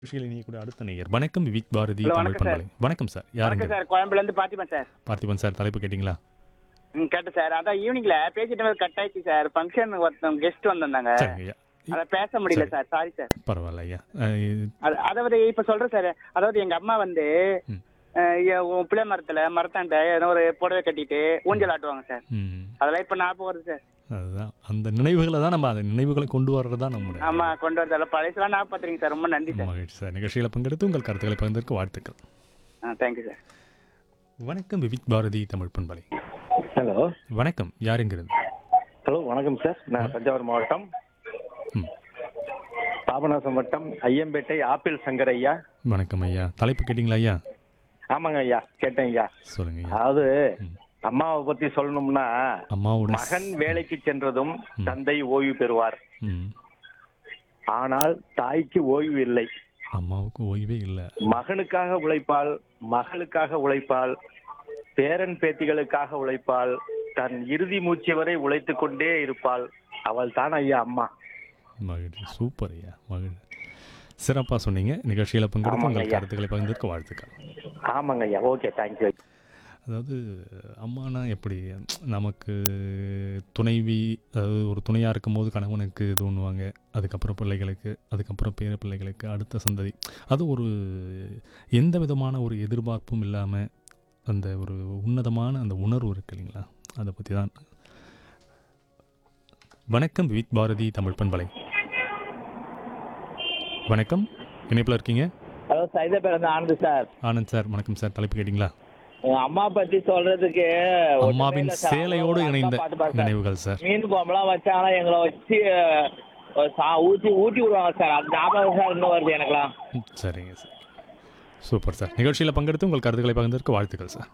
விஷயம் இணையக்கூடிய அடுத்த நேயர் வணக்கம் விவிக் பாரதி ஹலோ, தமிழ் வணக்கம் பண்பலை வணக்கம் சார் யாருங்க வணக்கம் சார் கோயம்புல இருந்து பார்த்திபன் சார் பார்த்திபன் சார் தலைப்பு கேட்டிங்களா ம் கேட்டேன் சார் அதான் ஈவினிங்ல பேசிட்டு போது கட் ஆயிடுச்சு சார் ஃபங்க்ஷன் ஒருத்தவங்க கெஸ்ட் வந்திருந்தாங்க சரிங்க ஐயா அதை பேச முடியல சரி. சார் சாரி சார் பரவாயில்ல ஐயா அஹ், இது- அது அதாவது இப்ப சொல்றேன் சார் அதாவது எங்க அம்மா வந்து ம். அஹ், எ- உன் பிள்ளை மரத்துல மரத்தாண்ட ஏதோ ஒரு புடவை கட்டிட்டு ஊஞ்சல் ஆட்டுவாங்க சார் ம், அதெல்லாம் இப்ப ஞாபகம் வருது சார் அதுதான் அந்த நினைவுகளை தான் நம்ம அந்த நினைவுகளை கொண்டு வர்றது தான் நம்முடைய ஆமா கொண்டு வரதால பழையசெல்லாம் ஞாபகப்படுத்துறீங்க சார் ரொம்ப நன்றி சார் மகிழ்ச்சி சார் நிகழ்ச்சியில் பங்கெடுத்து உங்கள் கருத்துக்களை பகிர்ந்ததற்கு வாழ்த்துக்கள் தேங்க்யூ சார் வணக்கம் விவிக் பாரதி தமிழ் பண்பலை ஹலோ வணக்கம் யாருங்கிறது ஹலோ வணக்கம் சார் நான் தஞ்சாவூர் மாவட்டம் ம் பாபநாசம் வட்டம் ஐயம்பேட்டை ஆப்பிள் சங்கர் ஐயா வணக்கம் ஐயா தலைப்பு கேட்டிங்களா ஐயா ஆமாங்க ஐயா கேட்டேன் ஐயா சொல்லுங்க ஐயா அதாவது ம். அம்மாவை பத்தி சொல்லணும்னா அம்மாவோட மகன் வேலைக்கு சென்றதும் தந்தை ஓய்வு பெறுவார் ம் ஆனால் தாய்க்கு ஓய்வு இல்லை அம்மாவுக்கு ஓய்வே இல்லை மகனுக்காக உழைப்பாள் மகளுக்காக உழைப்பாள் பேரன் பேத்திகளுக்காக உழைப்பாள் தன் இறுதி மூச்சு வரை உழைத்துக் கொண்டே இருப்பாள் அவள் தான் ஐயா அம்மா மகிழ்ச்சி சூப்பர் ஐயா மகிழ்ச்சி சிறப்பாக சொன்னீங்க நிகழ்ச்சியில் பங்கெடுத்து ஆமாங்க உங்கள் ஐயா. கருத்துக்களை பகிர்ந்ததற்கு வாழ்த்துக்கள் ஆமாங்க ஐயா ஓகே தேங்க்யூ அதாவது அம்மானா எப்படி நமக்கு துணைவி அதாவது ஒரு துணையாக இருக்கும்போது கணவனுக்கு இது பண்ணுவாங்க அதுக்கப்புறம் பிள்ளைகளுக்கு அதுக்கப்புறம் பேர பிள்ளைகளுக்கு அடுத்த சந்ததி அது ஒரு எந்த விதமான ஒரு எதிர்பார்ப்பும் இல்லாமல் அந்த ஒரு உன்னதமான அந்த உணர்வு இருக்கு இல்லைங்களா அதை பற்றி தான் வணக்கம் விவிக் பாரதி தமிழ் பண்பலை வணக்கம் இணைப்பில் இருக்கீங்க ஹலோ சைதாபேர் வந்து ஆனந்த் சார் ஆனந்த் சார் வணக்கம் சார் தலைப்பு கேட்டிங்களா எங்க அம்மா பத்தி சொல்றதுக்கு ஒண்ணுமே அம்மாவின் இல்ல சார். சேலையோடு அவங்க இணைந்த அக்கா பாட்டு பாடு சார். நினைவுகள் சார் மீன் குழம்புலாம் வச்சாங்கன்னா எங்களை வச்சு அஹ், சா- ஊத்தி ஊட்டி விடுவாங்க சார் அது ஞாபகம் சார் இன்னும் வருது எனக்குலாம் ம், சரிங்க சார் சூப்பர் சார் நிகழ்ச்சியில் பங்கெடுத்து உங்கள் கருத்துக்களை பகிர்ந்ததற்கு வாழ்த்துக்கள் சார்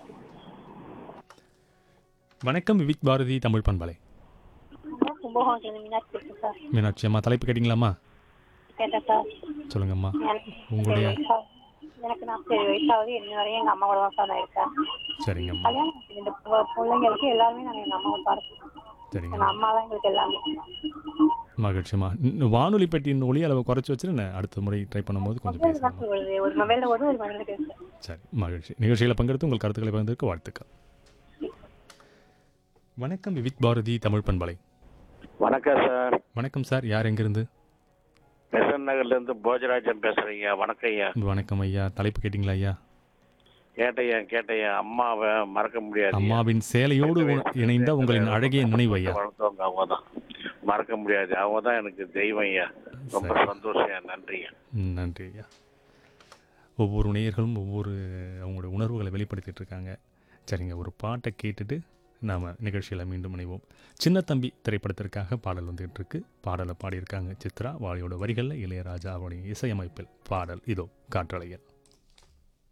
வணக்கம் விவிக் பாரதி தமிழ் பண்பலை கும்பகோணத்துல மீனாட்சி பேசுறேன் சார் மீனாட்சி அம்மா தலைப்பு கேட்டிங்களாம்மா கேட்டேன் சார் சொல்லுங்கம்மா எனக்கு உங்களுடைய சரி வயசா- எனக்கு நான் சரி வயசாவது இன்ன வரையும் எங்க அம்மா கூட தான் சார் நான் இருக்கேன் சரிங்கம்மா கல்யாணம் ஆச்சு ரெண்டு பு- பிள்ளைங்களுக்கு எல்லாருமே நாங்கள் எங்க அம்மாவை தான் இருக்கோம் எங்க சரிங்கம்மா அம்மா தான் எங்களுக்கு எல்லாமே மகிழ்ச்சிம்மா இன்னும் வானொலி பெட்டியின் ஒளி அளவை குறைச்சி வச்சுட்டு நான் அடுத்த முறை ட்ரை பண்ணும்போது கொஞ்சம் மொபைல் தான் பேசலாம் சார் வருது ஒரு மொபைலில் ஒரு ஒரு மொபைலில் பேசுகிறேன் சரி மகிழ்ச்சி நிகழ்ச்சியில் பங்கெடுத்து உங்கள் கருத்துக்களை பகிர்ந்ததற்கு வாழ்த்துக்கள் வணக்கம் விவிக் பாரதி தமிழ் பண்பலை வணக்கம் சார் வணக்கம் சார் யார் எங்கிருந்து பெசன் நகர்ல இருந்து போஜராஜன் பேசுறீங்க வணக்கம் ஐயா வணக்கம் ஐயா தலைப்பு கேட்டிங்களா ஐயா கேட்டையா கேட்டையா அம்மாவை மறக்க முடியாது அம்மாவின் சேலையோடு உ- இணைந்த உங்களின் அழகிய நினைவு ஐயா வளர்த்தவங்க அவங்க தான் மறக்க முடியாது அவங்க தான் எனக்கு தெய்வம் ஐயா ரொம்ப சரி. சந்தோஷம் ஐயா நன்றி ஐயா ம், நன்றி ஐயா ஒவ்வொரு நேயர்களும் ஒவ்வொரு அவங்களோட உணர்வுகளை வெளிப்படுத்திட்டு இருக்காங்க சரிங்க ஒரு பாட்டை கேட்டுட்டு நாம் நிகழ்ச்சியில் மீண்டும் இணைவோம் சின்ன தம்பி திரைப்படத்திற்காக பாடல் வந்துகிட்டு இருக்கு பாடலை பாடியிருக்காங்க சித்ரா வாழையோட வரிகளில் இளையராஜா அவருடைய இசையமைப்பில் பாடல் இதோ காற்றலையில்